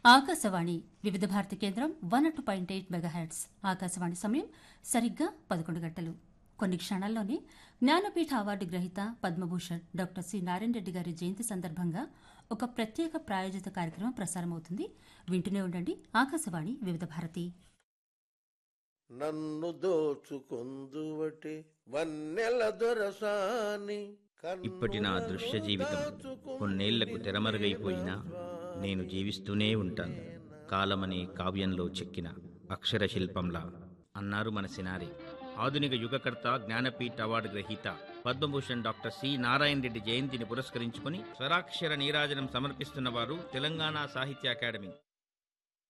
ఆకాశవాణి వివిధ భారతి కేంద్రం one two point eight megahertz Akashvani సమయం సరిగ్గా పదకొండు గంటలు కొన్ని క్షణాల్లోనే జ్ఞానపీఠ అవార్డు గ్రహీత పద్మభూషణ్ డాక్టర్ సి నారాయణ రెడ్డి గారి జయంతి సందర్భంగా ఒక ప్రత్యేక ప్రాయోజిత కార్యక్రమం ప్రసారమవుతుంది వింటూనే ఉండండి ఆకాశవాణి వివిధ భారతి నన్ను దోచుకొందువటి వన్నెల దొరసాని ఇప్పటి నా దృశ్య జీవితం కొన్నేళ్లకు తెరమరుగైపోయినా నేను జీవిస్తూనే ఉంటాను కాలమనే కావ్యంలో చెక్కిన అక్షర శిల్పంలా అన్నారు మన సినారి ఆధునిక యుగకర్త జ్ఞానపీఠ అవార్డు గ్రహీత పద్మభూషణ్ డాక్టర్ సి నారాయణ రెడ్డి జయంతిని పురస్కరించుకుని స్వరాక్షర నీరాజనం సమర్పిస్తున్న వారు తెలంగాణ సాహిత్య అకాడమీ